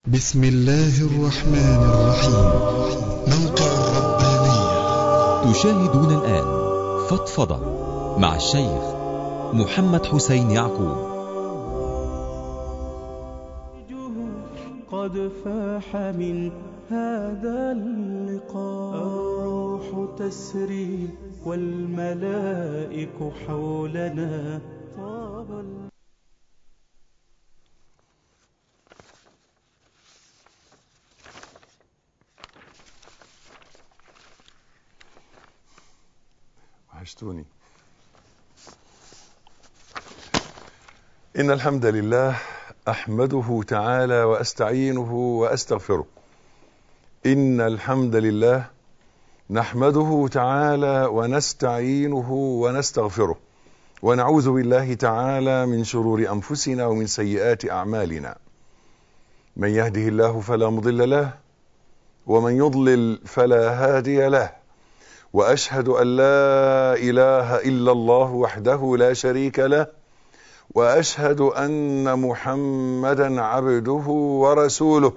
بسم الله الرحمن الرحيم موقع الربانية تشاهدون الآن فضفضة مع الشيخ محمد حسين يعقوب قد فاح من هذا اللقاء الروح تسري والملائك حولنا طاب ال- وحشتوني إن الحمد لله أحمده تعالى وأستعينه وأستغفره إن الحمد لله نحمده تعالى ونستعينه ونستغفره ونعوذ بالله تعالى من شرور أنفسنا ومن سيئات أعمالنا من يهده الله فلا مضل له ومن يضلل فلا هادي له واشهد ان لا اله الا الله وحده لا شريك له واشهد ان محمدا عبده ورسوله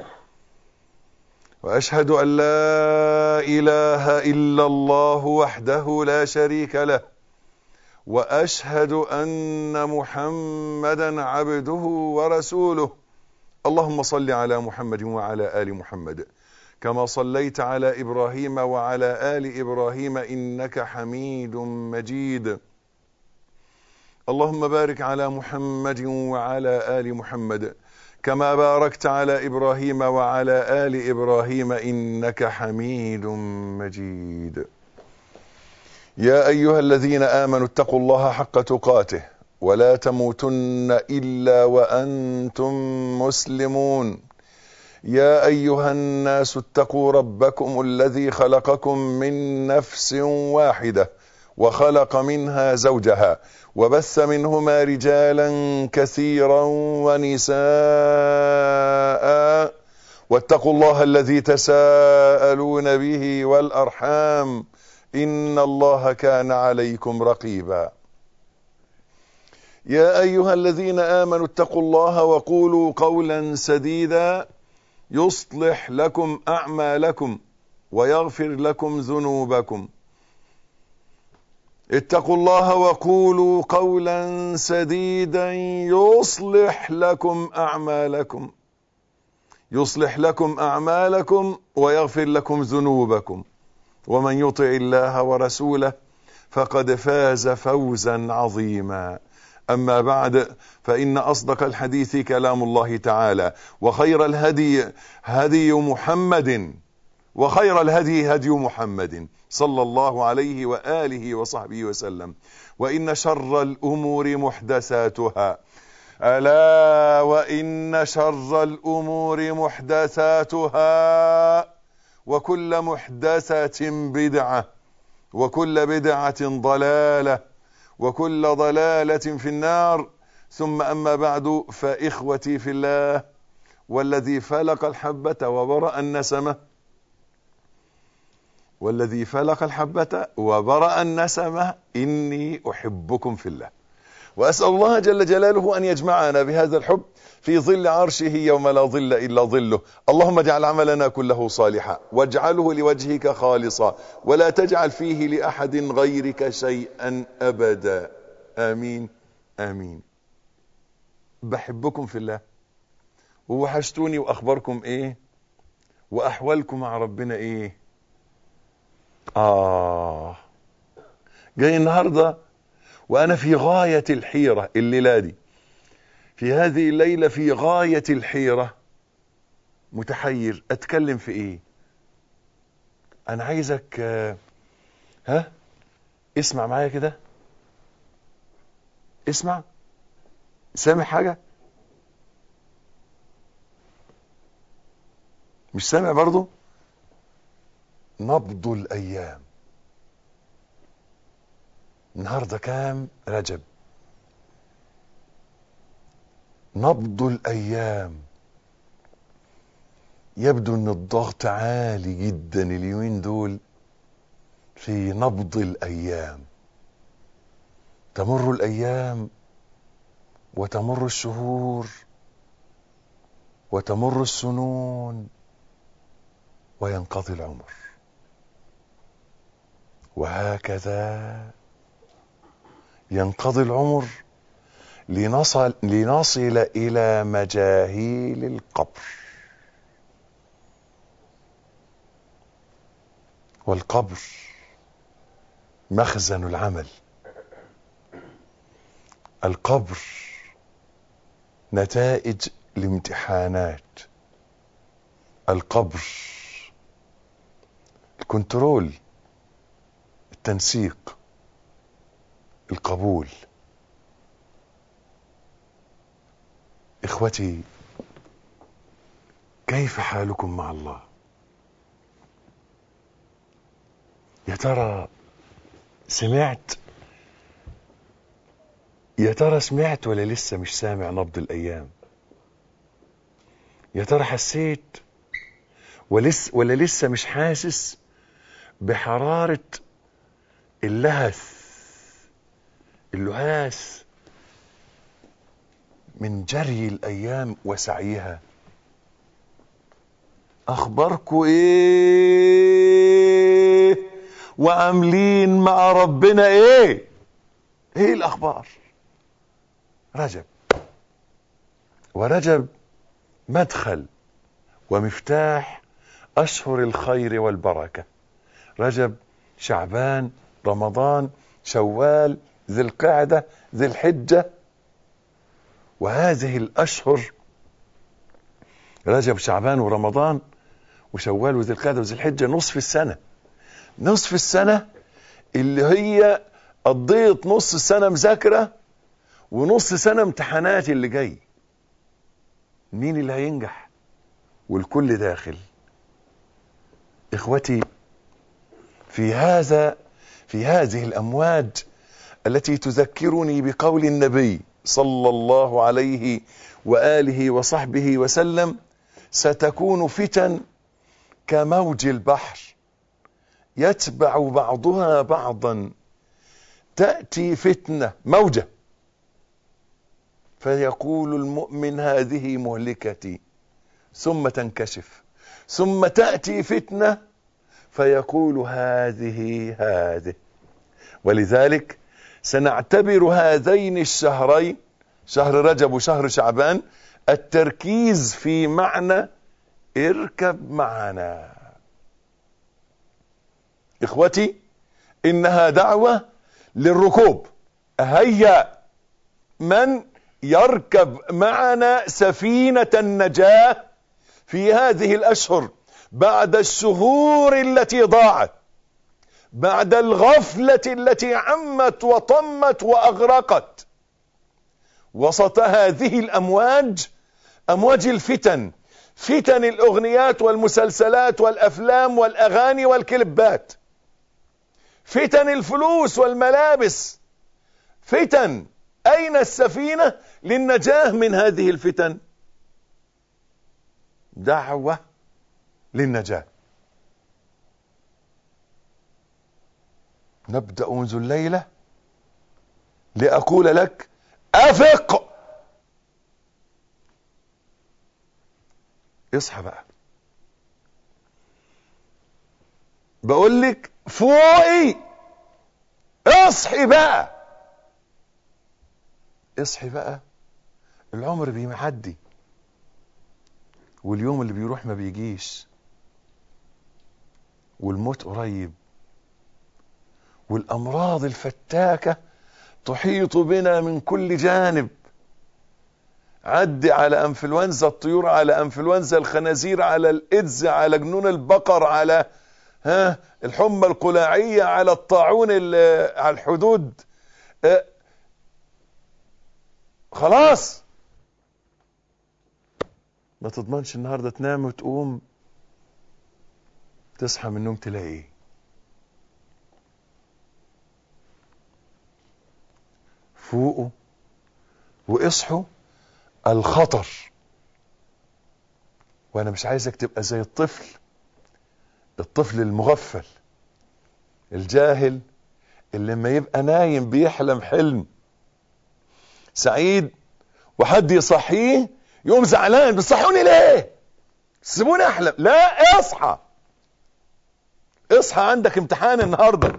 واشهد ان لا اله الا الله وحده لا شريك له واشهد ان محمدا عبده ورسوله اللهم صل على محمد وعلى ال محمد كما صليت على ابراهيم وعلى ال ابراهيم انك حميد مجيد اللهم بارك على محمد وعلى ال محمد كما باركت على ابراهيم وعلى ال ابراهيم انك حميد مجيد يا ايها الذين امنوا اتقوا الله حق تقاته ولا تموتن الا وانتم مسلمون يا ايها الناس اتقوا ربكم الذي خلقكم من نفس واحده وخلق منها زوجها وبث منهما رجالا كثيرا ونساء واتقوا الله الذي تساءلون به والارحام ان الله كان عليكم رقيبا يا ايها الذين امنوا اتقوا الله وقولوا قولا سديدا يصلح لكم اعمالكم ويغفر لكم ذنوبكم اتقوا الله وقولوا قولا سديدا يصلح لكم اعمالكم يصلح لكم اعمالكم ويغفر لكم ذنوبكم ومن يطع الله ورسوله فقد فاز فوزا عظيما أما بعد فإن أصدق الحديث كلام الله تعالى وخير الهدي هدي محمد وخير الهدي هدي محمد صلى الله عليه وآله وصحبه وسلم وإن شر الأمور محدثاتها ألا وإن شر الأمور محدثاتها وكل محدثة بدعة وكل بدعة ضلالة وكل ضلالة في النار ثم أما بعد فإخوتي في الله والذي فلق الحبة وبرأ النسمة والذي فلق الحبة وبرأ النسمة إني أحبكم في الله وأسأل الله جل جلاله أن يجمعنا بهذا الحب في ظل عرشه يوم لا ظل إلا ظله اللهم اجعل عملنا كله صالحا واجعله لوجهك خالصا ولا تجعل فيه لأحد غيرك شيئا أبدا آمين آمين بحبكم في الله ووحشتوني وأخباركم إيه وأحوالكم مع ربنا إيه آه جاي النهاردة وأنا في غاية الحيرة الليلة دي في هذه الليلة في غاية الحيرة متحير أتكلم في إيه أنا عايزك آه، ها اسمع معايا كده اسمع سامع حاجة مش سامع برضو نبض الأيام النهاردة كام رجب نبض الأيام يبدو أن الضغط عالي جدا اليومين دول في نبض الأيام تمر الأيام وتمر الشهور وتمر السنون وينقضي العمر وهكذا ينقضي العمر لنصل لنصل الى مجاهيل القبر والقبر مخزن العمل القبر نتائج الامتحانات القبر الكنترول التنسيق القبول اخوتي كيف حالكم مع الله يا ترى سمعت يا ترى سمعت ولا لسه مش سامع نبض الايام يا ترى حسيت ولسه ولا لسه مش حاسس بحرارة اللهث اللهاث من جري الايام وسعيها اخباركوا ايه وعاملين مع ربنا ايه ايه الاخبار رجب ورجب مدخل ومفتاح اشهر الخير والبركه رجب شعبان رمضان شوال ذي القعده ذي الحجه وهذه الاشهر رجب شعبان ورمضان وشوال وذي القعده وذي الحجه نصف السنه نصف السنه اللي هي قضيت نص السنه مذاكره ونص سنه امتحانات اللي جاي مين اللي هينجح والكل داخل اخوتي في هذا في هذه الامواج التي تذكرني بقول النبي صلى الله عليه واله وصحبه وسلم ستكون فتن كموج البحر يتبع بعضها بعضا تاتي فتنه موجه فيقول المؤمن هذه مهلكتي ثم تنكشف ثم تاتي فتنه فيقول هذه هذه ولذلك سنعتبر هذين الشهرين شهر رجب وشهر شعبان التركيز في معنى اركب معنا اخوتي انها دعوه للركوب هيا من يركب معنا سفينه النجاه في هذه الاشهر بعد الشهور التي ضاعت بعد الغفله التي عمت وطمت واغرقت وسط هذه الامواج امواج الفتن فتن الاغنيات والمسلسلات والافلام والاغاني والكليبات فتن الفلوس والملابس فتن اين السفينه للنجاه من هذه الفتن دعوه للنجاه نبدا منذ الليله لاقول لك افق اصحى بقى بقول لك فوقي اصحي بقى اصحي بقى العمر بيعدي واليوم اللي بيروح ما بيجيش والموت قريب والامراض الفتاكه تحيط بنا من كل جانب عد على انفلونزا الطيور على انفلونزا الخنازير على الايدز على جنون البقر على ها الحمى القلاعيه على الطاعون على الحدود اه خلاص ما تضمنش النهارده تنام وتقوم تصحى من النوم تلاقي ايه فوقوا واصحوا الخطر وانا مش عايزك تبقى زي الطفل الطفل المغفل الجاهل اللي لما يبقى نايم بيحلم حلم سعيد وحد يصحيه يقوم زعلان بتصحوني ليه سيبوني احلم لا اصحى اصحى عندك امتحان النهارده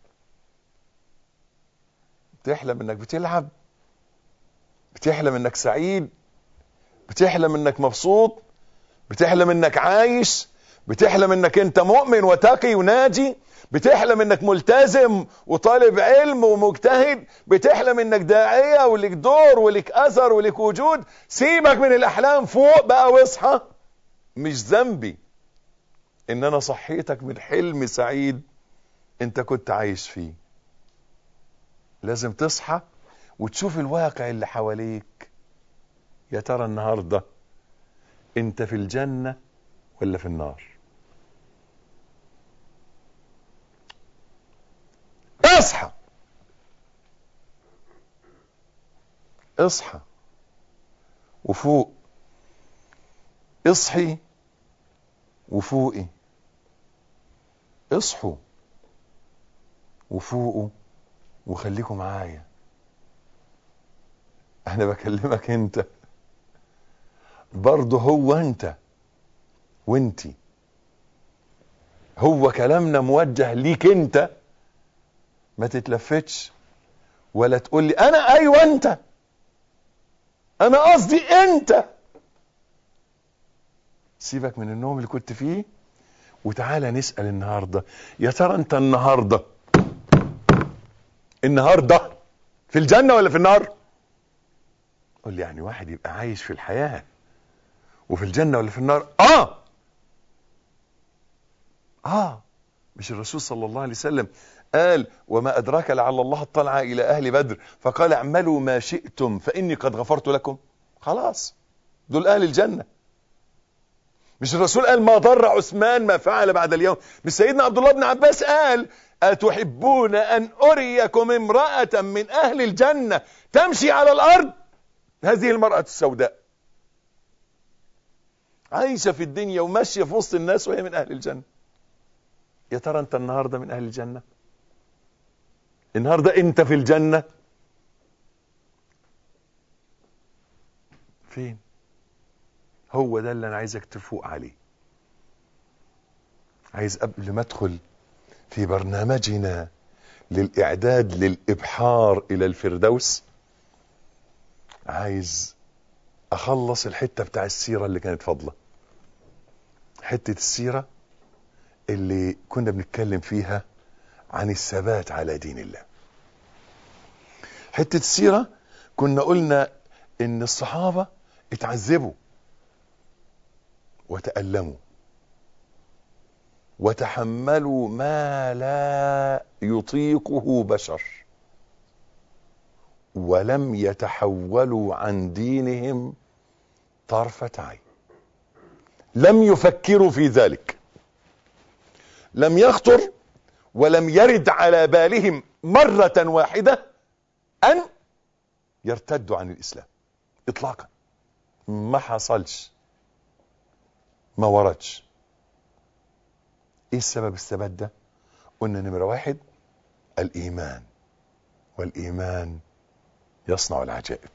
بتحلم انك بتلعب بتحلم انك سعيد بتحلم انك مبسوط بتحلم انك عايش بتحلم انك انت مؤمن وتقي وناجي بتحلم انك ملتزم وطالب علم ومجتهد بتحلم انك داعية ولك دور ولك اثر ولك وجود سيبك من الاحلام فوق بقى واصحى مش ذنبي ان انا صحيتك من حلم سعيد انت كنت عايش فيه لازم تصحى وتشوف الواقع اللي حواليك يا ترى النهارده انت في الجنة ولا في النار اصحى اصحى وفوق اصحي وفوقي اصحوا وفوقوا وخليكم معايا انا بكلمك انت برضه هو انت وانتي هو كلامنا موجه ليك انت ما تتلفتش ولا تقول لي انا ايوه انت انا قصدي انت سيبك من النوم اللي كنت فيه وتعالى نسأل النهاردة يا ترى انت النهاردة النهاردة في الجنة ولا في النار قول لي يعني واحد يبقى عايش في الحياة وفي الجنة ولا في النار اه اه مش الرسول صلى الله عليه وسلم قال وما أدراك لعل الله اطلع إلى أهل بدر فقال اعملوا ما شئتم فإني قد غفرت لكم خلاص دول أهل الجنة مش الرسول قال ما ضر عثمان ما فعل بعد اليوم مش سيدنا عبد الله بن عباس قال أتحبون أن أريكم امرأة من أهل الجنة تمشي على الأرض هذه المرأة السوداء عايشة في الدنيا وماشية في وسط الناس وهي من أهل الجنة يا ترى أنت النهاردة من أهل الجنة النهاردة أنت في الجنة فين هو ده اللي أنا عايزك تفوق عليه عايز قبل ما أدخل في برنامجنا للإعداد للإبحار إلى الفردوس عايز أخلص الحتة بتاع السيرة اللي كانت فاضلة حتة السيرة اللي كنا بنتكلم فيها عن الثبات على دين الله حتة السيرة كنا قلنا ان الصحابة اتعذبوا وتألموا وتحملوا ما لا يطيقه بشر ولم يتحولوا عن دينهم طرفة عين لم يفكروا في ذلك لم يخطر ولم يرد على بالهم مرة واحدة أن يرتدوا عن الإسلام إطلاقا ما حصلش ما وردش إيه السبب الثبات ده قلنا نمرة واحد الإيمان والإيمان يصنع العجائب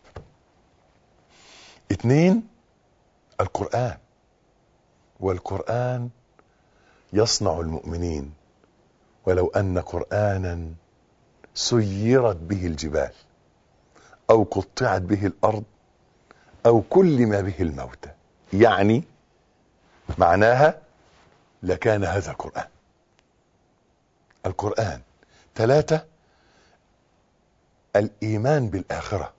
اتنين القرآن والقرآن يصنع المؤمنين ولو أن قرآنا سيرت به الجبال أو قطعت به الأرض أو كلم به الموتى يعني معناها لكان هذا القرآن القرآن ثلاثة الإيمان بالآخرة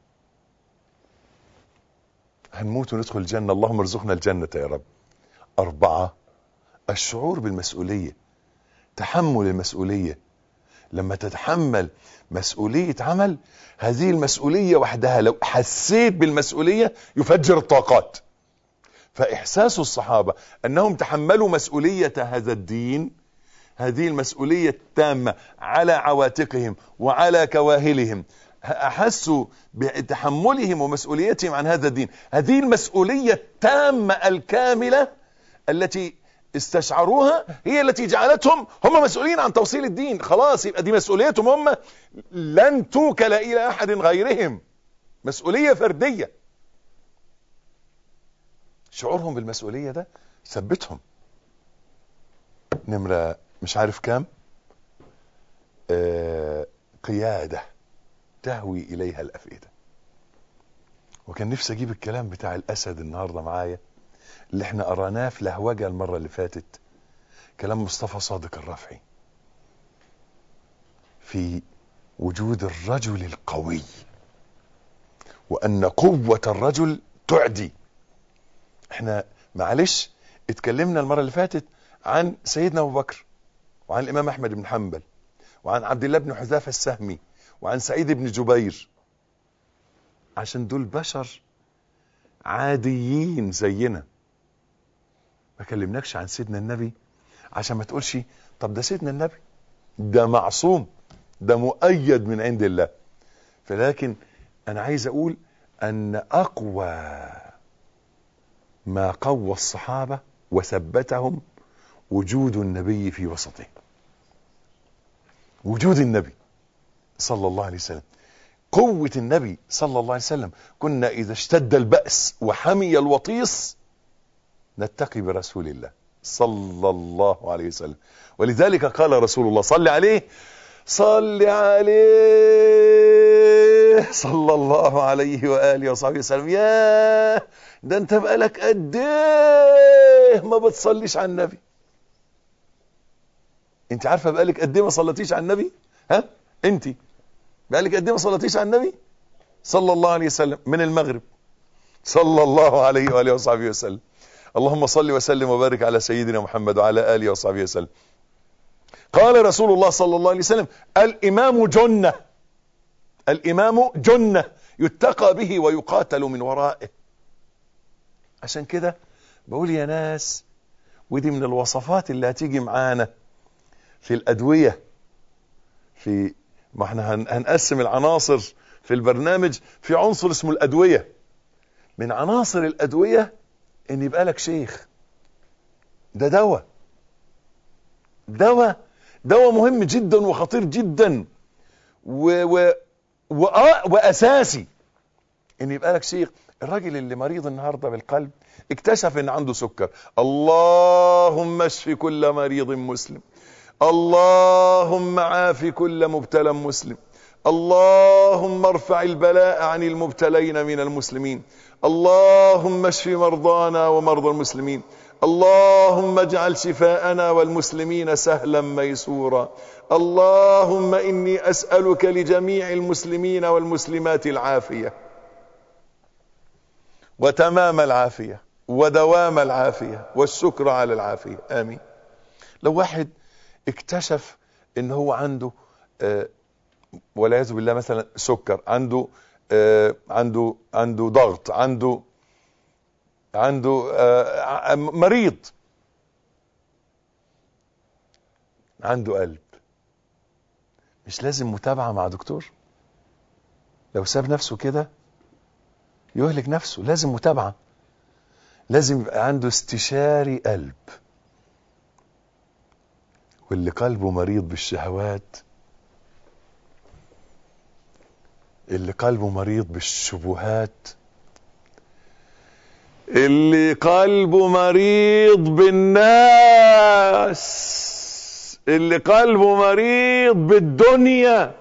هنموت وندخل الجنة اللهم ارزقنا الجنة يا رب أربعة الشعور بالمسؤولية تحمل المسؤولية لما تتحمل مسؤولية عمل هذه المسؤولية وحدها لو حسيت بالمسؤولية يفجر الطاقات فإحساس الصحابة أنهم تحملوا مسؤولية هذا الدين هذه المسؤولية التامة على عواتقهم وعلى كواهلهم أحسوا بتحملهم ومسؤوليتهم عن هذا الدين هذه المسؤولية التامة الكاملة التي استشعروها هي التي جعلتهم هم مسؤولين عن توصيل الدين خلاص يبقى دي مسؤوليتهم هم لن توكل إلى أحد غيرهم مسؤولية فردية شعورهم بالمسؤولية ده ثبتهم نمرة مش عارف كام آه قيادة تهوي إليها الأفئدة وكان نفسي أجيب الكلام بتاع الأسد النهاردة معايا اللي احنا قراناه في لهوجة المرة اللي فاتت كلام مصطفى صادق الرافعي في وجود الرجل القوي وأن قوة الرجل تعدي احنا معلش اتكلمنا المرة اللي فاتت عن سيدنا أبو بكر وعن الإمام أحمد بن حنبل وعن عبد الله بن حذافة السهمي وعن سعيد بن جبير عشان دول بشر عاديين زينا ما كلمناكش عن سيدنا النبي عشان ما تقولش طب ده سيدنا النبي ده معصوم ده مؤيد من عند الله فلكن انا عايز اقول ان اقوى ما قوى الصحابة وثبتهم وجود النبي في وسطهم وجود النبي صلى الله عليه وسلم قوة النبي صلى الله عليه وسلم كنا إذا اشتد البأس وحمي الوطيس نتقي برسول الله صلى الله عليه وسلم ولذلك قال رسول الله صل عليه صل عليه صلى الله عليه وآله وصحبه وسلم يا ده انت بقالك قد ايه ما بتصليش على النبي انت عارفه بقالك قد ايه ما صليتيش على النبي ها انت بقالك قد ايه ما صليتيش على النبي صلى الله عليه وسلم من المغرب صلى الله عليه واله وصحبه وسلم اللهم صل وسلم وبارك على سيدنا محمد وعلى اله وصحبه وسلم قال رسول الله صلى الله عليه وسلم الامام جنه الامام جنه يتقى به ويقاتل من ورائه عشان كده بقول يا ناس ودي من الوصفات اللي هتيجي معانا في الادويه في ما احنا هنقسم العناصر في البرنامج في عنصر اسمه الادويه من عناصر الادويه ان يبقى لك شيخ ده دواء دواء دواء مهم جدا وخطير جدا و و و واساسي ان يبقى لك شيخ الراجل اللي مريض النهارده بالقلب اكتشف ان عنده سكر اللهم اشف كل مريض مسلم اللهم عاف كل مبتلى مسلم اللهم ارفع البلاء عن المبتلين من المسلمين اللهم اشف مرضانا ومرضى المسلمين اللهم اجعل شفاءنا والمسلمين سهلا ميسورا اللهم اني اسالك لجميع المسلمين والمسلمات العافيه وتمام العافيه ودوام العافيه والشكر على العافيه امين لو واحد اكتشف ان هو عنده آه والعياذ بالله مثلا سكر عنده آه عنده عنده ضغط عنده عنده آه مريض عنده قلب مش لازم متابعة مع دكتور لو ساب نفسه كده يهلك نفسه لازم متابعة لازم يبقى عنده استشاري قلب واللي قلبه مريض بالشهوات اللي قلبه مريض بالشبهات اللي قلبه مريض بالناس اللي قلبه مريض بالدنيا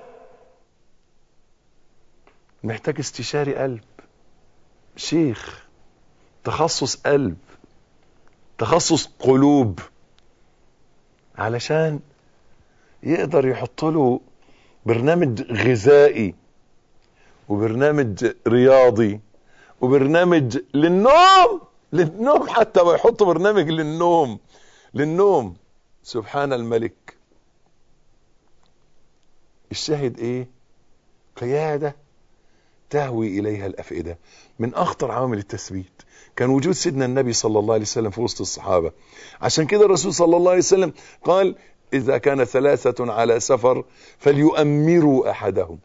محتاج استشاري قلب شيخ تخصص قلب تخصص قلوب علشان يقدر يحط له برنامج غذائي وبرنامج رياضي وبرنامج للنوم للنوم حتى ويحط برنامج للنوم للنوم سبحان الملك الشاهد ايه قيادة تهوي اليها الافئدة من اخطر عوامل التثبيت كان وجود سيدنا النبي صلى الله عليه وسلم في وسط الصحابة عشان كده الرسول صلى الله عليه وسلم قال اذا كان ثلاثة على سفر فليؤمروا احدهم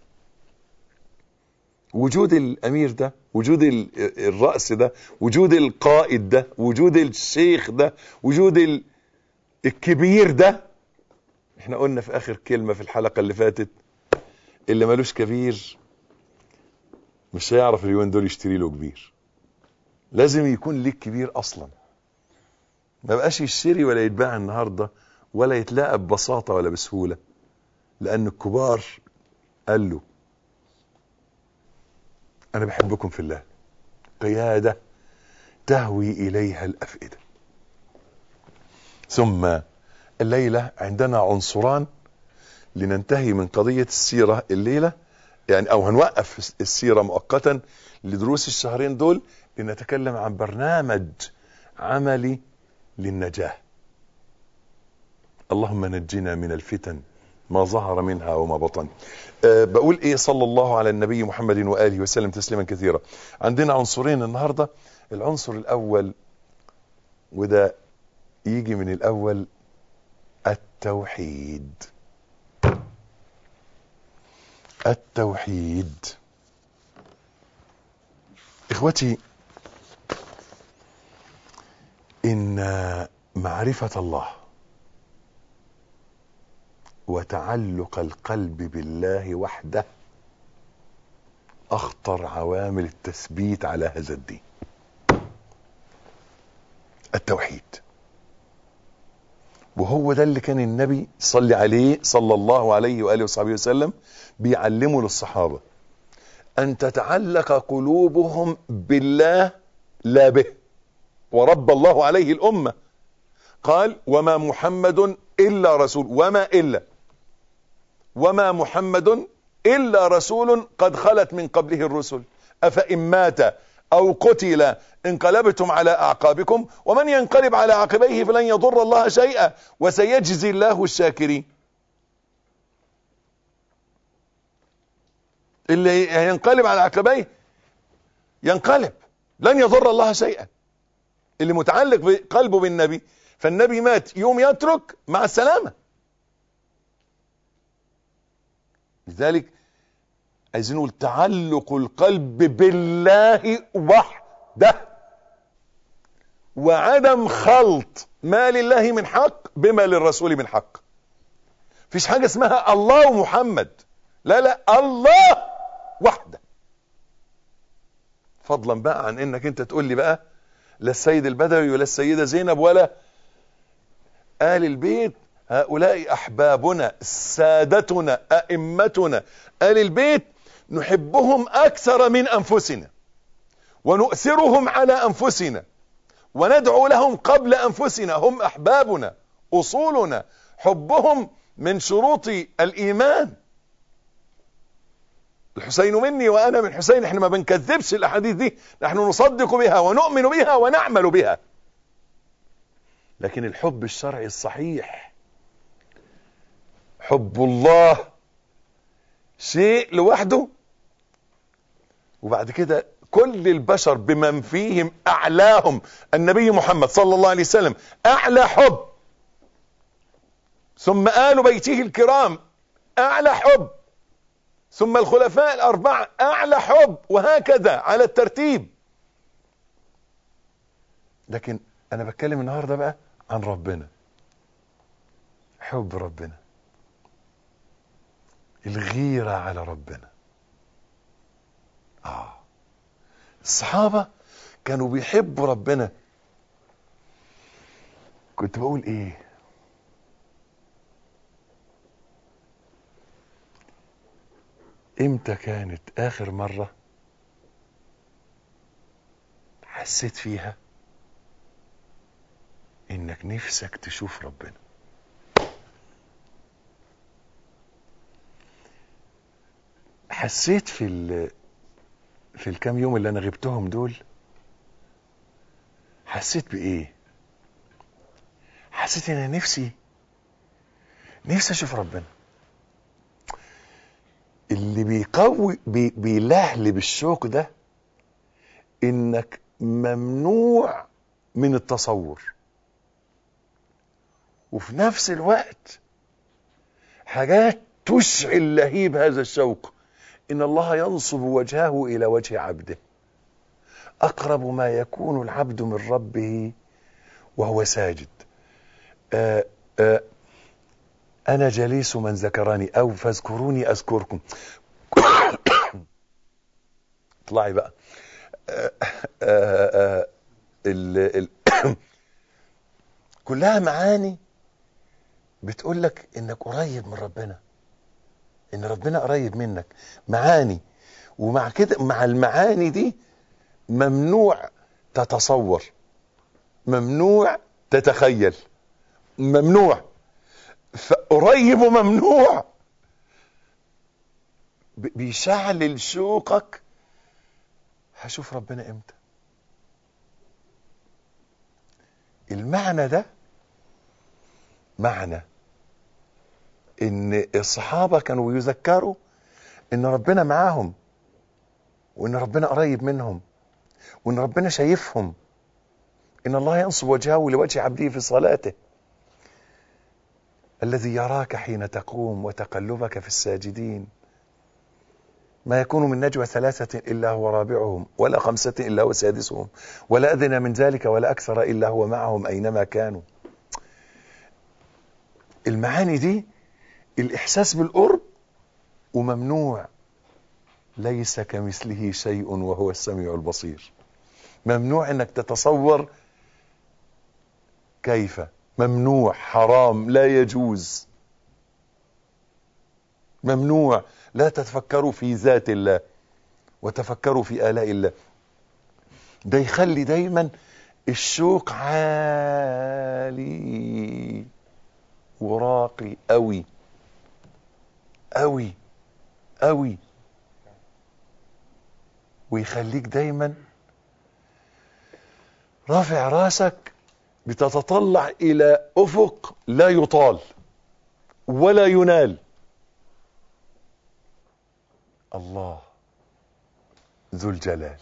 وجود الامير ده وجود الرأس ده وجود القائد ده وجود الشيخ ده وجود الكبير ده احنا قلنا في اخر كلمة في الحلقة اللي فاتت اللي ملوش كبير مش هيعرف اليومين دول يشتري له كبير لازم يكون ليك كبير اصلا ما بقاش يشتري ولا يتباع النهارده ولا يتلاقى ببساطه ولا بسهوله لان الكبار قال له انا بحبكم في الله قياده تهوي اليها الافئده ثم الليله عندنا عنصران لننتهي من قضيه السيره الليله يعني او هنوقف السيره مؤقتا لدروس الشهرين دول لنتكلم عن برنامج عملي للنجاه اللهم نجنا من الفتن ما ظهر منها وما بطن أه بقول ايه صلى الله على النبي محمد واله وسلم تسليما كثيرا عندنا عنصرين النهارده العنصر الاول وده يجي من الاول التوحيد التوحيد اخوتي ان معرفه الله وتعلق القلب بالله وحده اخطر عوامل التثبيت على هذا الدين التوحيد وهو ده اللي كان النبي صلى عليه صلى الله عليه واله وصحبه وسلم بيعلمه للصحابه ان تتعلق قلوبهم بالله لا به ورب الله عليه الامه قال وما محمد الا رسول وما الا وما محمد الا رسول قد خلت من قبله الرسل افان مات او قتل انقلبتم على اعقابكم ومن ينقلب على عقبيه فلن يضر الله شيئا وسيجزي الله الشاكرين اللي ينقلب على عقبيه ينقلب لن يضر الله شيئا اللي متعلق بقلبه بالنبي فالنبي مات يوم يترك مع السلامة لذلك عايزين نقول تعلق القلب بالله وحده وعدم خلط ما لله من حق بما للرسول من حق فيش حاجة اسمها الله ومحمد لا لا الله وحده فضلا بقى عن انك انت تقول لي بقى لا السيد البدوي ولا السيدة زينب ولا آل البيت هؤلاء أحبابنا سادتنا أئمتنا آل البيت نحبهم أكثر من أنفسنا ونؤثرهم على أنفسنا وندعو لهم قبل أنفسنا هم أحبابنا أصولنا حبهم من شروط الإيمان الحسين مني وأنا من حسين احنا ما بنكذبش الأحاديث دي نحن نصدق بها ونؤمن بها ونعمل بها لكن الحب الشرعي الصحيح حب الله شيء لوحده وبعد كده كل البشر بمن فيهم اعلاهم النبي محمد صلى الله عليه وسلم اعلى حب ثم آل بيته الكرام اعلى حب ثم الخلفاء الاربعه اعلى حب وهكذا على الترتيب لكن انا بتكلم النهارده بقى عن ربنا حب ربنا الغيرة على ربنا آه الصحابة كانوا بيحبوا ربنا كنت بقول ايه امتى كانت اخر مرة حسيت فيها انك نفسك تشوف ربنا حسيت في ال في الكام يوم اللي انا غبتهم دول حسيت بايه حسيت ان انا نفسي نفسي اشوف ربنا اللي بيقوي بي بيلهل بالشوق ده انك ممنوع من التصور وفي نفس الوقت حاجات تشعل لهيب هذا الشوق ان الله ينصب وجهه الى وجه عبده اقرب ما يكون العبد من ربه وهو ساجد آآ آآ انا جليس من ذكرني او فاذكروني اذكركم اطلعي بقى آه، آه، آه، ال ال كلها معاني بتقول لك انك قريب من ربنا ان ربنا قريب منك معاني ومع كده مع المعاني دي ممنوع تتصور ممنوع تتخيل ممنوع فقريب وممنوع ب- بيشعلل شوقك هشوف ربنا امتى المعنى ده معنى ان الصحابة كانوا يذكروا ان ربنا معاهم وان ربنا قريب منهم وان ربنا شايفهم ان الله ينصب وجهه لوجه عبده في صلاته الذي يراك حين تقوم وتقلبك في الساجدين ما يكون من نجوى ثلاثة إلا هو رابعهم ولا خمسة إلا هو سادسهم ولا أدنى من ذلك ولا أكثر إلا هو معهم أينما كانوا المعاني دي الإحساس بالقرب وممنوع ليس كمثله شيء وهو السميع البصير ممنوع انك تتصور كيف ممنوع حرام لا يجوز ممنوع لا تتفكروا في ذات الله وتفكروا في آلاء الله ده يخلي دايما الشوق عالي وراقي قوي قوي قوي ويخليك دايما رافع راسك بتتطلع الى افق لا يطال ولا ينال الله ذو الجلال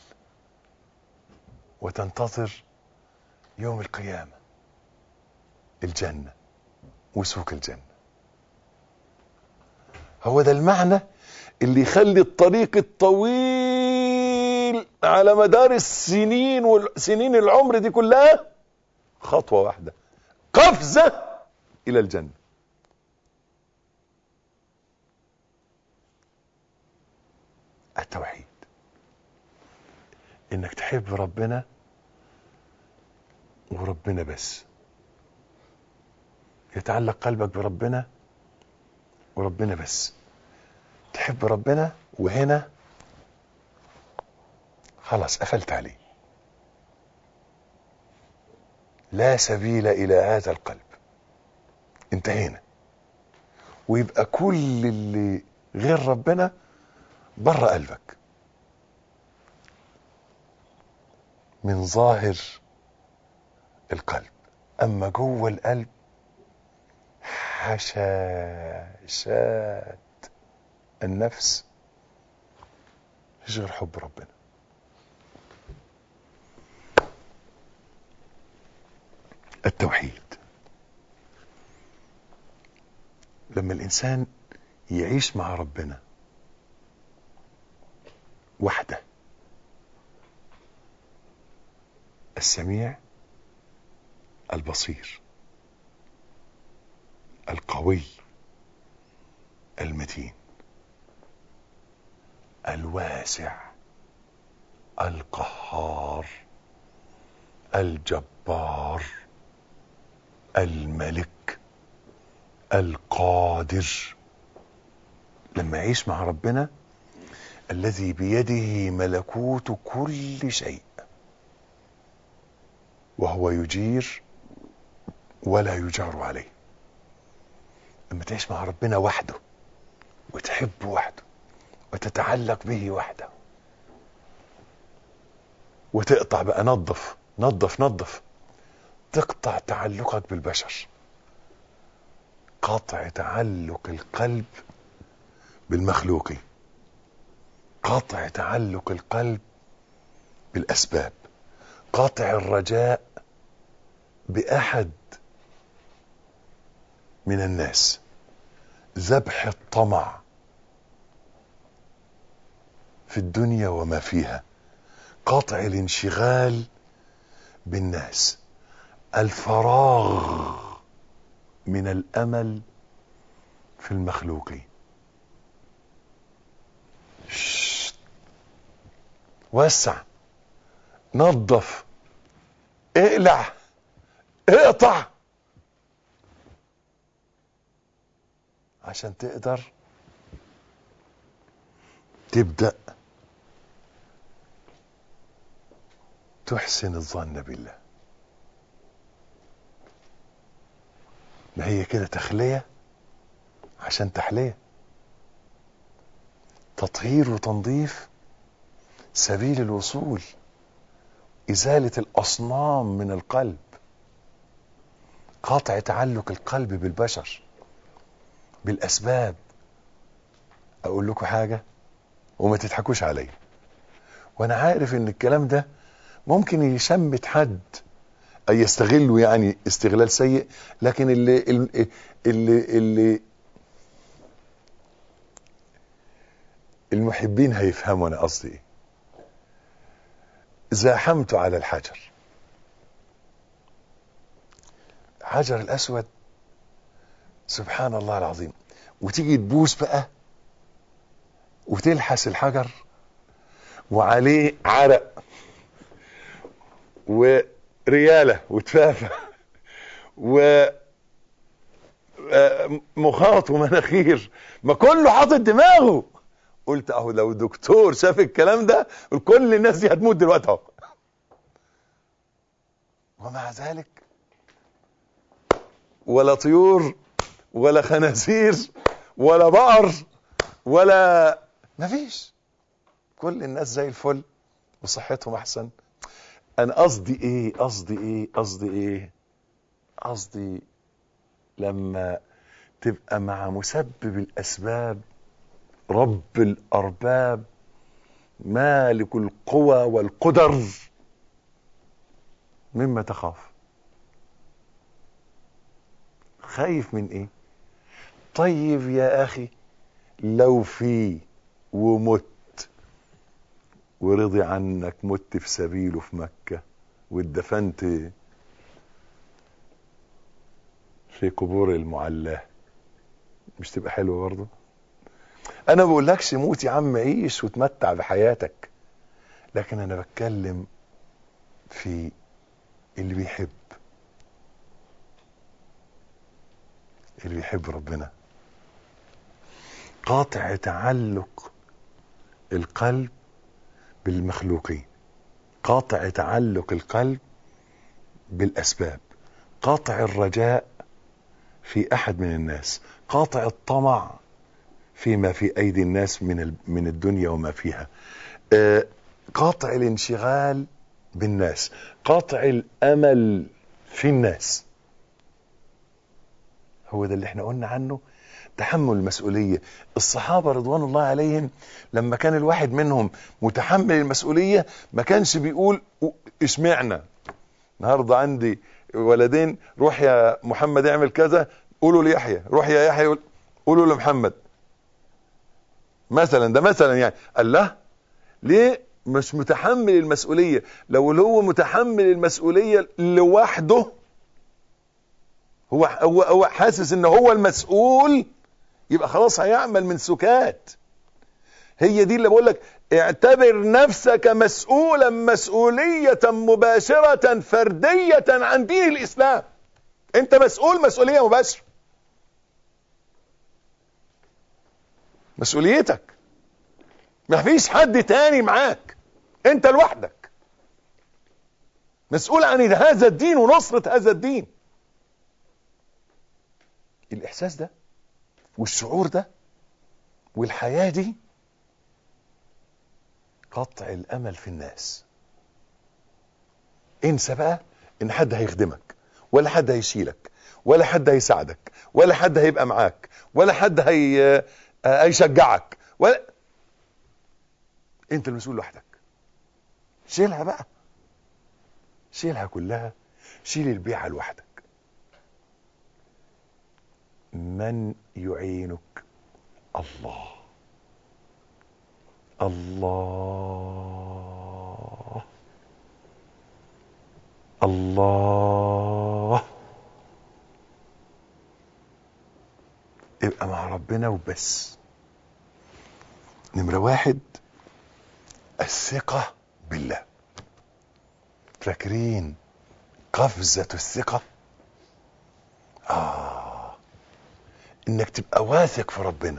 وتنتظر يوم القيامة الجنة وسوق الجنة هو ده المعنى اللي يخلي الطريق الطويل على مدار السنين وسنين العمر دي كلها خطوة واحدة قفزة إلى الجنة التوحيد انك تحب ربنا وربنا بس يتعلق قلبك بربنا وربنا بس تحب ربنا وهنا خلاص قفلت عليه لا سبيل الى هذا القلب انتهينا ويبقى كل اللي غير ربنا بره قلبك من ظاهر القلب اما جوه القلب حشاشات النفس مش غير حب ربنا التوحيد لما الانسان يعيش مع ربنا وحده السميع البصير القوي المتين الواسع القهار الجبار الملك القادر لما يعيش مع ربنا الذي بيده ملكوت كل شيء وهو يجير ولا يجار عليه لما تعيش مع ربنا وحده وتحبه وحده وتتعلق به وحده وتقطع بقى نظف نظف نظف تقطع تعلقك بالبشر قطع تعلق القلب بالمخلوق قطع تعلق القلب بالاسباب قطع الرجاء باحد من الناس ذبح الطمع في الدنيا وما فيها قطع الانشغال بالناس الفراغ من الامل في المخلوقين شت. وسع نظف اقلع اقطع عشان تقدر تبدأ تحسن الظن بالله ما هي كده تخلية عشان تحلية تطهير وتنظيف سبيل الوصول إزالة الأصنام من القلب قاطع تعلق القلب بالبشر بالأسباب أقول لكم حاجة وما تضحكوش عليا وأنا عارف إن الكلام ده ممكن يشمت حد أي يستغله يعني استغلال سيء لكن اللي اللي اللي, اللي المحبين هيفهموا أنا قصدي إيه زاحمت على الحجر حجر الأسود سبحان الله العظيم وتيجي تبوس بقى وتلحس الحجر وعليه عرق وريالة وتفافة و مخاط ومناخير ما كله حاطط دماغه قلت اهو لو دكتور شاف الكلام ده كل الناس دي هتموت دلوقتي اهو ومع ذلك ولا طيور ولا خنازير ولا بقر ولا مفيش كل الناس زي الفل وصحتهم احسن انا قصدي ايه قصدي ايه قصدي ايه قصدي لما تبقى مع مسبب الاسباب رب الارباب مالك القوى والقدر مما تخاف خايف من ايه طيب يا اخي لو في ومت ورضي عنك مت في سبيله في مكة واتدفنت في قبور المعلاه مش تبقى حلوة برضه انا ما بقولكش موت يا عم عيش وتمتع بحياتك لكن انا بتكلم في اللي بيحب اللي بيحب ربنا قاطع تعلق القلب بالمخلوقين قاطع تعلق القلب بالاسباب قاطع الرجاء في احد من الناس قاطع الطمع فيما في ايدي الناس من من الدنيا وما فيها آه قاطع الانشغال بالناس قاطع الامل في الناس هو ده اللي احنا قلنا عنه تحمل المسؤولية الصحابة رضوان الله عليهم لما كان الواحد منهم متحمل المسؤولية ما كانش بيقول اشمعنا النهاردة عندي ولدين روح يا محمد اعمل كذا قولوا ليحيى روح يا يحيى قولوا لمحمد مثلا ده مثلا يعني قال له ليه مش متحمل المسؤولية لو هو متحمل المسؤولية لوحده هو هو هو حاسس ان هو المسؤول يبقى خلاص هيعمل من سكات هي دي اللي بقول لك اعتبر نفسك مسؤولا مسؤولية مباشرة فردية عن دين الاسلام انت مسؤول مسؤولية مباشرة مسؤوليتك ما فيش حد تاني معاك انت لوحدك مسؤول عن هذا الدين ونصرة هذا الدين الاحساس ده والشعور ده والحياة دي قطع الامل في الناس انسى بقى ان حد هيخدمك ولا حد هيشيلك ولا حد هيساعدك ولا حد هيبقى معاك ولا حد هي هيشجعك ولا انت المسؤول لوحدك شيلها بقى شيلها كلها شيل البيعة لوحدك من يعينك الله الله الله ابقى مع ربنا وبس نمرة واحد الثقة بالله فاكرين قفزة الثقة آه إنك تبقى واثق في ربنا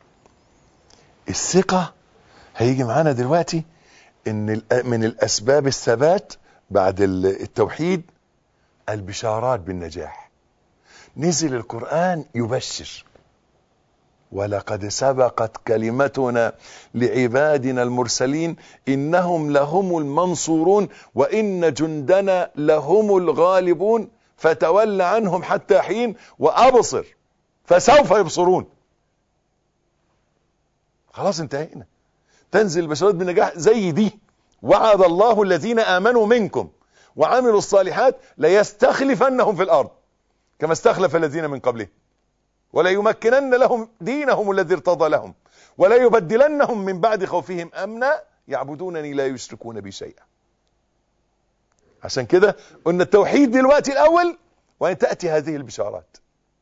الثقة هيجي معانا دلوقتي إن الأ- من الأسباب الثبات بعد ال- التوحيد البشارات بالنجاح نزل القرآن يبشر ولقد سبقت كلمتنا لعبادنا المرسلين إنهم لهم المنصورون وإن جندنا لهم الغالبون فتول عنهم حتى حين وأبصر فسوف يبصرون خلاص انتهينا تنزل البشرات بالنجاح زي دي وعد الله الذين آمنوا منكم وعملوا الصالحات ليستخلفنهم في الأرض كما استخلف الذين من قبلهم ولا يمكنن لهم دينهم الذي ارتضى لهم ولا يبدلنهم من بعد خوفهم امنا يعبدونني لا يشركون بي شيئا عشان كده قلنا التوحيد دلوقتي الاول وان تاتي هذه البشارات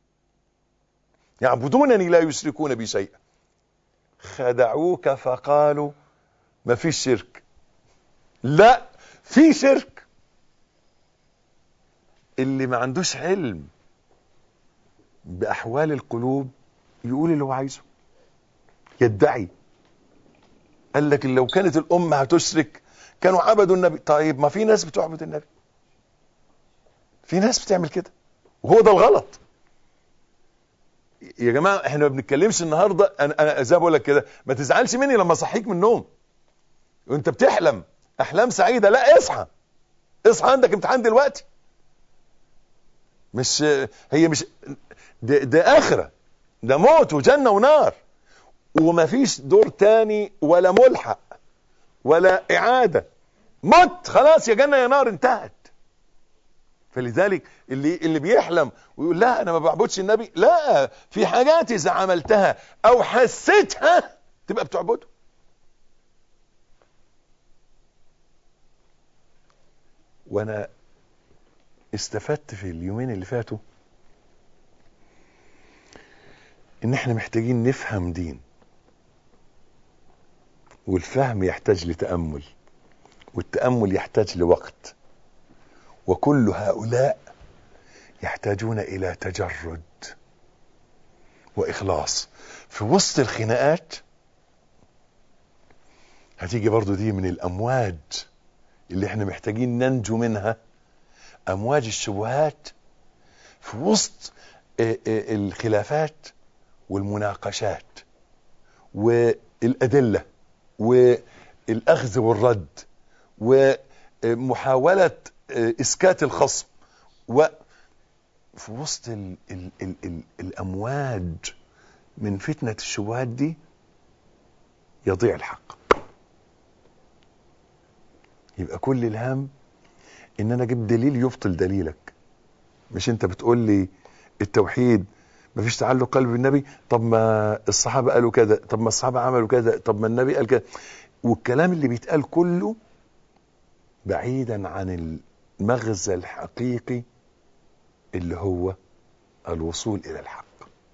يعبدونني لا يشركون بي شيئا خدعوك فقالوا ما فيش شرك لا في شرك اللي ما عندوش علم بأحوال القلوب يقول اللي هو عايزه يدعي قال لك لو كانت الأمة هتشرك كانوا عبدوا النبي طيب ما في ناس بتعبد النبي في ناس بتعمل كده وهو ده الغلط يا جماعة احنا ما بنتكلمش النهاردة انا, أنا زي ما بقول لك كده ما تزعلش مني لما اصحيك من النوم وانت بتحلم احلام سعيدة لا اصحى اصحى عندك امتحان دلوقتي مش هي مش ده, ده اخره ده موت وجنه ونار ومفيش دور تاني ولا ملحق ولا اعاده مت خلاص يا جنه يا نار انتهت فلذلك اللي اللي بيحلم ويقول لا انا ما بعبدش النبي لا في حاجات اذا عملتها او حسيتها تبقى بتعبده وانا استفدت في اليومين اللي فاتوا ان احنا محتاجين نفهم دين والفهم يحتاج لتأمل والتأمل يحتاج لوقت وكل هؤلاء يحتاجون الى تجرد واخلاص في وسط الخناقات هتيجي برضو دي من الامواج اللي احنا محتاجين ننجو منها امواج الشبهات في وسط آه، آه، الخلافات والمناقشات والادله والاخذ والرد ومحاوله آه، اسكات الخصم وفي وسط ال ال ال ال الامواج من فتنه الشبهات دي يضيع الحق يبقى كل الهم ان انا اجيب دليل يبطل دليلك مش انت بتقول لي التوحيد مفيش تعلق قلب بالنبي طب ما الصحابه قالوا كذا طب ما الصحابه عملوا كذا طب ما النبي قال كذا والكلام اللي بيتقال كله بعيدا عن المغزى الحقيقي اللي هو الوصول الى الحق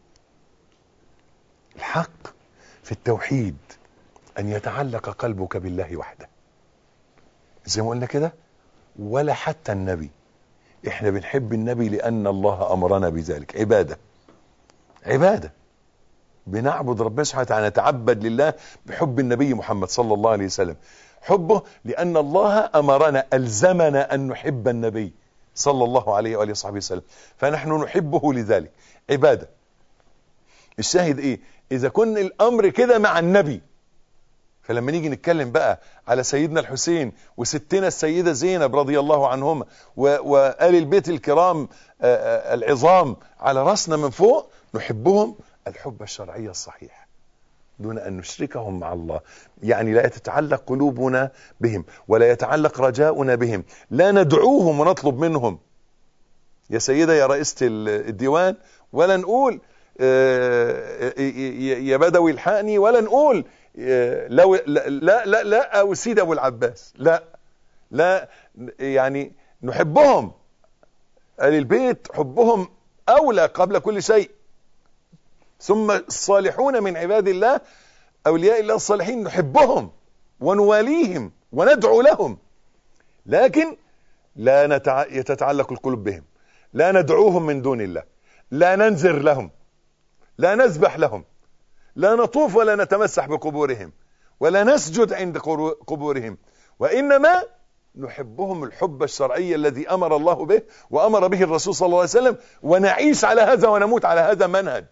الحق في التوحيد ان يتعلق قلبك بالله وحده زي ما قلنا كده ولا حتى النبي احنا بنحب النبي لان الله امرنا بذلك عباده عباده بنعبد ربنا سبحانه وتعالى نتعبد لله بحب النبي محمد صلى الله عليه وسلم حبه لان الله امرنا الزمنا ان نحب النبي صلى الله عليه واله وصحبه وسلم فنحن نحبه لذلك عباده الشاهد ايه اذا كن الامر كده مع النبي فلما نيجي نتكلم بقى على سيدنا الحسين وستنا السيدة زينب رضي الله عنهما و- وآل البيت الكرام آه، آه، العظام على رأسنا من فوق نحبهم الحب الشرعي الصحيح دون أن نشركهم مع الله يعني لا تتعلق قلوبنا بهم ولا يتعلق رجاؤنا بهم لا ندعوهم ونطلب منهم يا سيدة يا رئيسة ال- الديوان ولا نقول آه، يا يا بدوي الحقني ولا نقول آه، لو لا لا لا, لا او سيد ابو العباس لا لا يعني نحبهم آل البيت حبهم اولى قبل كل شيء ثم الصالحون من عباد الله اولياء الله الصالحين نحبهم ونواليهم وندعو لهم لكن لا نتع... تتعلق القلوب بهم لا ندعوهم من دون الله لا ننذر لهم لا نذبح لهم لا نطوف ولا نتمسح بقبورهم ولا نسجد عند قرو- قبورهم وإنما نحبهم الحب الشرعي الذي أمر الله به وأمر به الرسول صلى الله عليه وسلم ونعيش على هذا ونموت على هذا منهج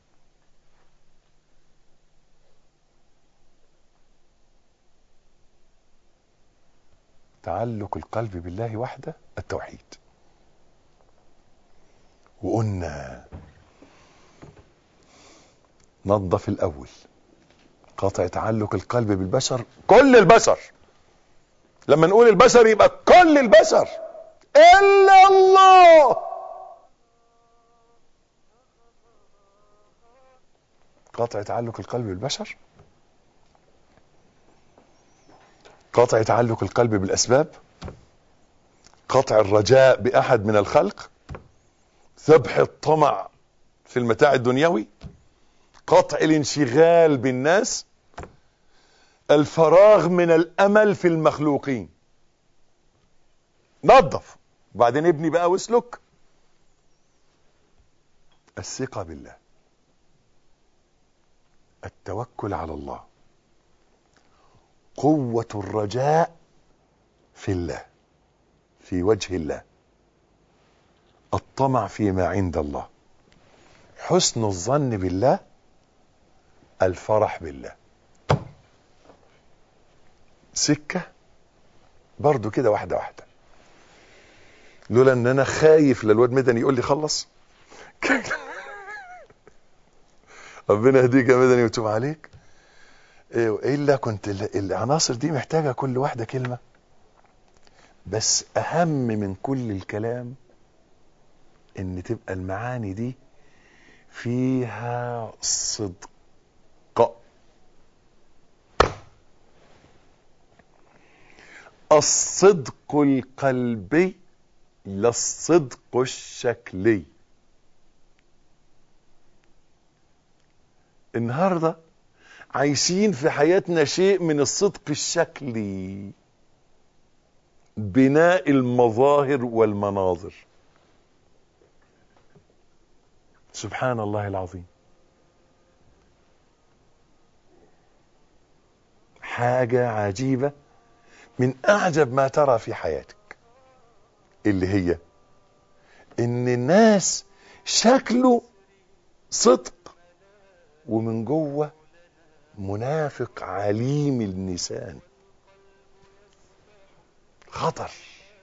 تعلق القلب بالله وحده التوحيد وقلنا نظف الأول قطع تعلق القلب بالبشر كل البشر لما نقول البشر يبقى كل البشر إلا الله قطع تعلق القلب بالبشر قطع تعلق القلب بالأسباب قطع الرجاء بأحد من الخلق ذبح الطمع في المتاع الدنيوي قطع الانشغال بالناس الفراغ من الأمل في المخلوقين نظف وبعدين ابني بقى واسلك الثقة بالله التوكل على الله قوة الرجاء في الله في وجه الله الطمع فيما عند الله حسن الظن بالله الفرح بالله سكة برضو كده واحدة واحدة لولا ان انا خايف للواد مدني يقول لي خلص ربنا يهديك يا مدني ويتوب عليك إيه الا كنت ال- العناصر دي محتاجة كل واحدة كلمة بس اهم من كل الكلام ان تبقى المعاني دي فيها صدق الصدق القلبي لا الصدق الشكلي النهارده عايشين في حياتنا شيء من الصدق الشكلي بناء المظاهر والمناظر سبحان الله العظيم حاجة عجيبة من أعجب ما ترى في حياتك اللي هي إن الناس شكله صدق ومن جوه منافق عليم اللسان خطر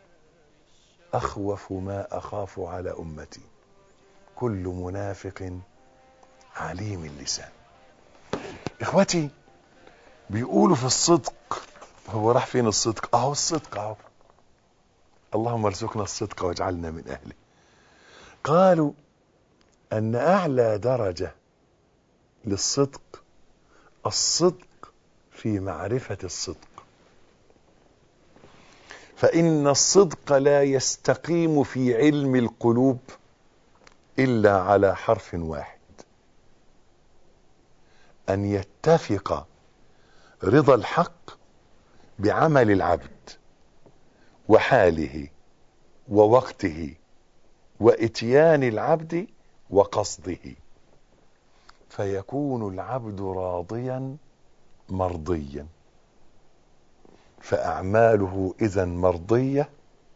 أخوف ما أخاف على أمتي كل منافق عليم اللسان إخوتي بيقولوا في الصدق هو راح فين الصدق اهو الصدق اهو اللهم ارزقنا الصدق واجعلنا من اهله قالوا ان اعلى درجه للصدق الصدق في معرفه الصدق فان الصدق لا يستقيم في علم القلوب الا على حرف واحد ان يتفق رضا الحق بعمل العبد وحاله ووقته واتيان العبد وقصده فيكون العبد راضيا مرضيا فاعماله اذا مرضيه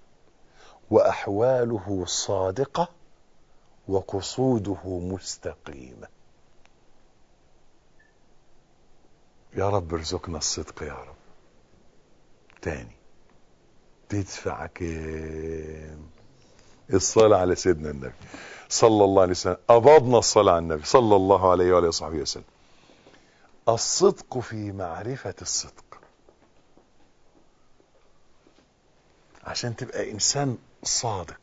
واحواله صادقه وقصوده مستقيمه يا رب ارزقنا الصدق يا رب تاني تدفع كام الصلاة على سيدنا النبي صلى الله عليه وسلم أبضنا الصلاة على النبي صلى الله عليه وآله وصحبه وسلم الصدق في معرفة الصدق عشان تبقى إنسان صادق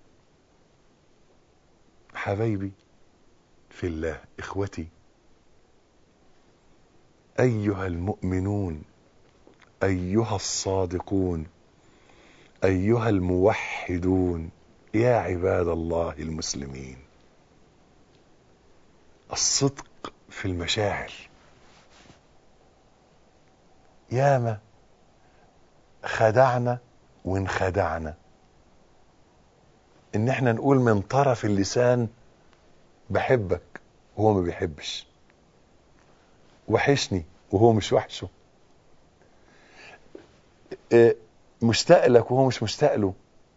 حبايبي في الله إخوتي أيها المؤمنون أيها الصادقون أيها الموحدون يا عباد الله المسلمين الصدق في المشاعر ياما خدعنا وانخدعنا ان احنا نقول من طرف اللسان بحبك وهو ما بيحبش وحشني وهو مش وحشه إيه، مشتاق لك وهو مش مشتاق له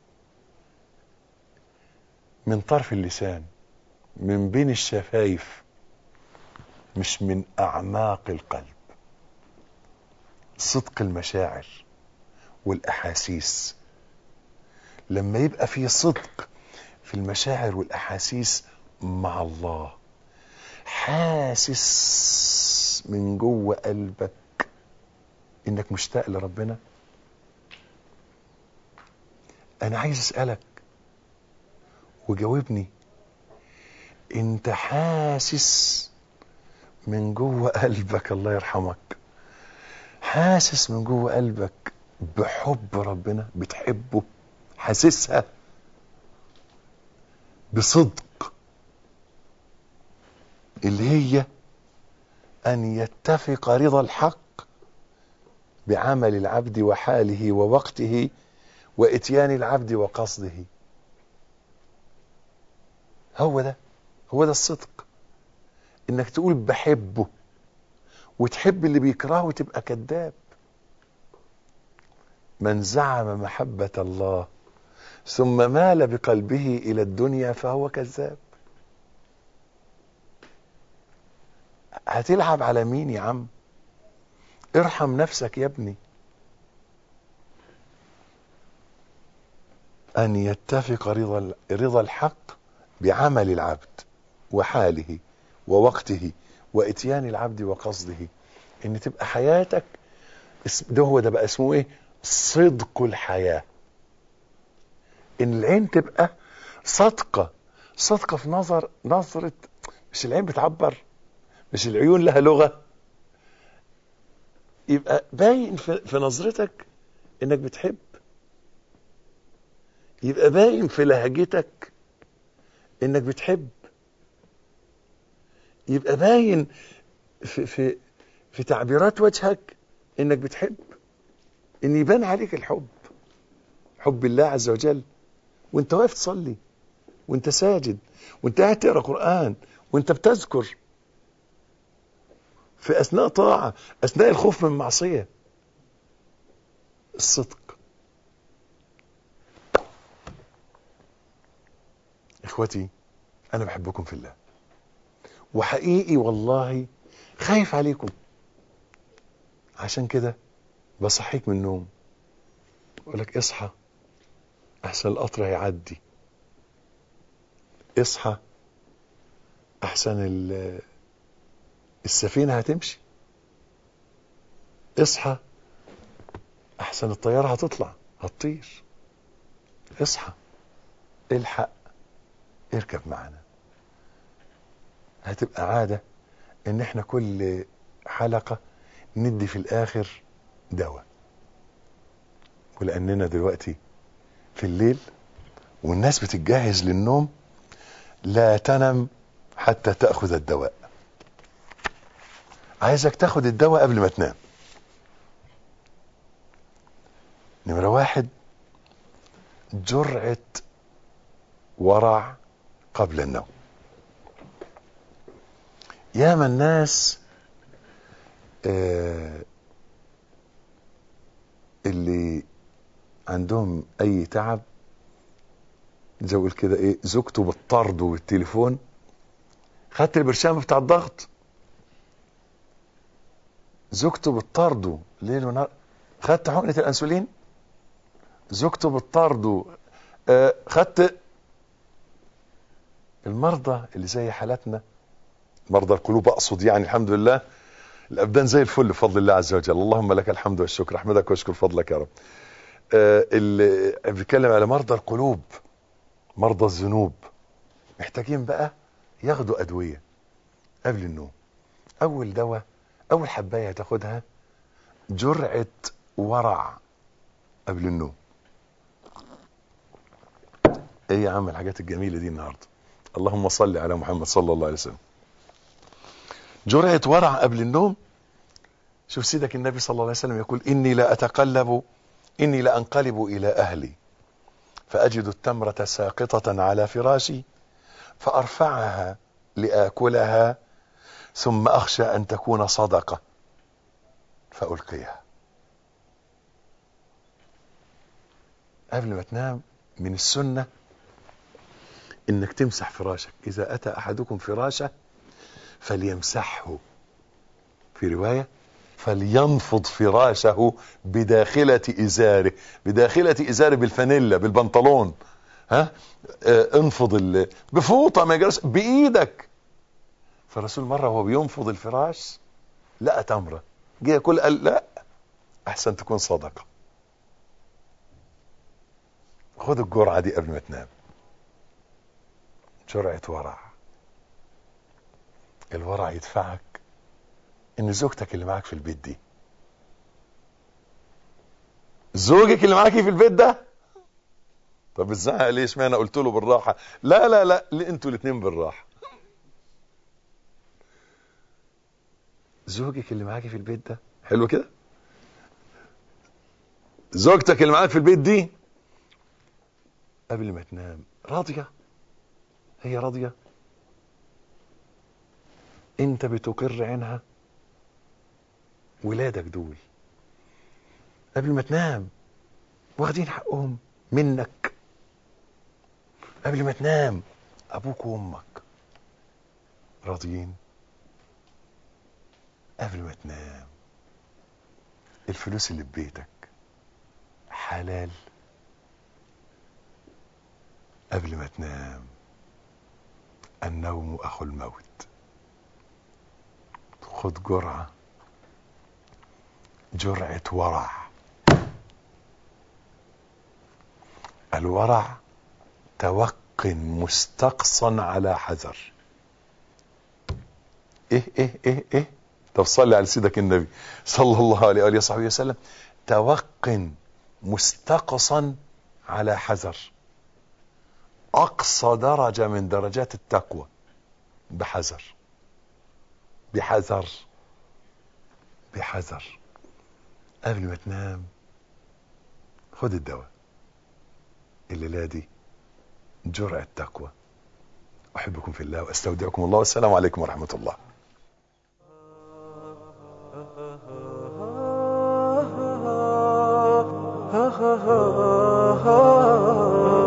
من طرف اللسان من بين الشفايف مش من اعماق القلب صدق المشاعر والاحاسيس لما يبقى في صدق في المشاعر والاحاسيس مع الله حاسس من جوه قلبك انك مشتاق لربنا انا عايز اسالك وجاوبني انت حاسس من جوه قلبك الله يرحمك حاسس من جوه قلبك بحب ربنا بتحبه حاسسها بصدق اللي هي ان يتفق رضا الحق بعمل العبد وحاله ووقته واتيان العبد وقصده هو ده هو ده الصدق انك تقول بحبه وتحب اللي بيكرهه وتبقى كذاب من زعم محبة الله ثم مال بقلبه إلى الدنيا فهو كذاب هتلعب على مين يا عم ارحم نفسك يا ابني أن يتفق رضا رضا الحق بعمل العبد وحاله ووقته واتيان العبد وقصده ان تبقى حياتك اسم- ده هو ده بقى اسمه ايه صدق الحياة ان العين تبقى صادقة صادقة في نظر نظرة مش العين بتعبر مش العيون لها لغة يبقى باين في, في نظرتك انك بتحب يبقى باين في لهجتك انك بتحب يبقى باين في في في تعبيرات وجهك انك بتحب ان يبان عليك الحب حب الله عز وجل وانت واقف تصلي وانت ساجد وانت قاعد تقرا قران وانت بتذكر في اثناء طاعه اثناء الخوف من معصيه الصدق اخوتي انا بحبكم في الله وحقيقي والله خايف عليكم عشان كده بصحيك من النوم اقول لك اصحى احسن القطر هيعدي اصحى احسن ال- السفينه هتمشي اصحى احسن الطياره هتطلع هتطير اصحى الحق اركب معنا هتبقى عادة ان احنا كل حلقة ندي في الاخر دواء ولاننا دلوقتي في الليل والناس بتتجهز للنوم لا تنم حتى تأخذ الدواء عايزك تاخد الدواء قبل ما تنام نمرة واحد جرعة ورع قبل النوم ياما الناس آه اللي عندهم اي تعب زي ما بقول كده ايه زوجته بالطرد والتليفون خدت البرشام بتاع الضغط زوجته بالطرد ليل ونهار خدت حقنة الانسولين زوجته بالطرد آه خدت المرضى اللي زي حالتنا مرضى القلوب اقصد يعني الحمد لله الابدان زي الفل بفضل الله عز وجل اللهم لك الحمد والشكر احمدك واشكر فضلك يا رب آه اللي بيتكلم على مرضى القلوب مرضى الذنوب محتاجين بقى ياخدوا ادويه قبل النوم اول دواء اول حبايه هتاخدها جرعه ورع قبل النوم ايه يا عم الحاجات الجميله دي النهارده اللهم صل على محمد صلى الله عليه وسلم جرعه ورع قبل النوم شوف سيدك النبي صلى الله عليه وسلم يقول اني لا اتقلب اني لانقلب الى اهلي فأجد التمرة ساقطة على فراشي فأرفعها لآكلها ثم أخشى أن تكون صدقة فألقيها قبل ما تنام من السنة انك تمسح فراشك اذا اتى احدكم فراشه فليمسحه في روايه فلينفض بفراشه بداخله ازاره بداخله ازاره بالفانيلا بالبنطلون ها آه انفض ال... بفوطه ما يجرس بايدك فالرسول مره وهو بينفض الفراش لقى تمره جه ياكل قال لا احسن تكون صدقه خد الجرعه دي قبل ما تنام جرعة ورع الورع يدفعك ان زوجتك اللي معاك في البيت دي زوجك اللي معاكي في البيت ده طب ازاي ليش ما انا قلت له بالراحه لا لا لا ليه انتوا الاثنين بالراحه زوجك اللي معاكي في البيت ده حلو كده زوجتك اللي معاك في البيت دي قبل ما تنام راضيه هي راضية انت بتقر عينها ولادك دول قبل ما تنام واخدين حقهم منك قبل ما تنام ابوك وامك راضيين قبل ما تنام الفلوس اللي في بيتك حلال قبل ما تنام النوم اخو الموت خد جرعه جرعه ورع الورع توق مستقصا على حذر ايه ايه ايه ايه طب صلي على سيدك النبي صلى الله عليه واله وصحبه وسلم توق مستقصا على حذر اقصى درجه من درجات التقوى بحذر بحذر بحذر قبل ما تنام خد الدواء الليله دي جرعه تقوى احبكم في الله واستودعكم الله والسلام عليكم ورحمه الله ha ha ha ha